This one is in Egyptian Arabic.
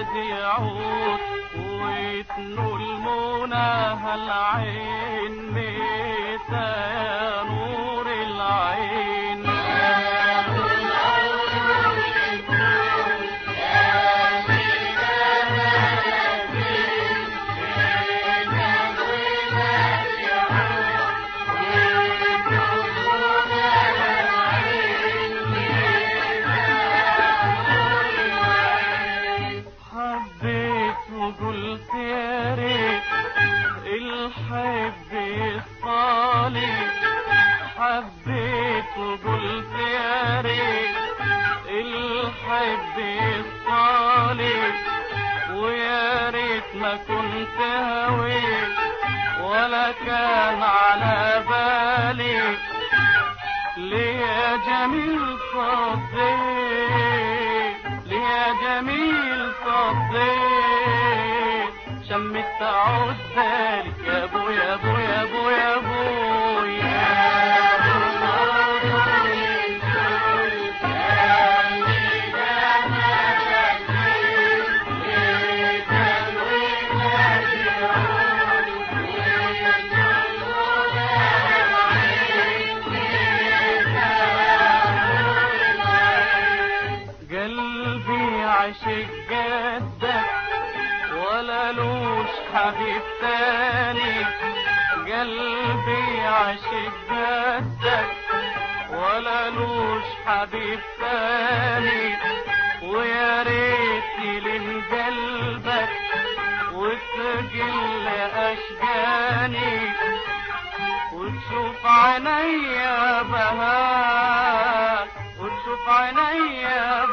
الورد يعود ويتنو المناهى العين ميتا يا نور العين حبيت وقلت يا ريت الحب يصالي حبيت وقلت يا ريت الحب يصالي ويا ريت ما كنت هويت ولا كان على بالي ليه جميل صديق ليه جميل صديق شمت عزالي يا ابو يا ابو يا ابو يا ابو قلبي عشق جدك ولا لوش حبيب تاني قلبي عشق جدك ولا لوش حبيب تاني ويا ريت لين قلبك وتجل اشجاني وتشوف عينيا بهاء وتشوف عينيا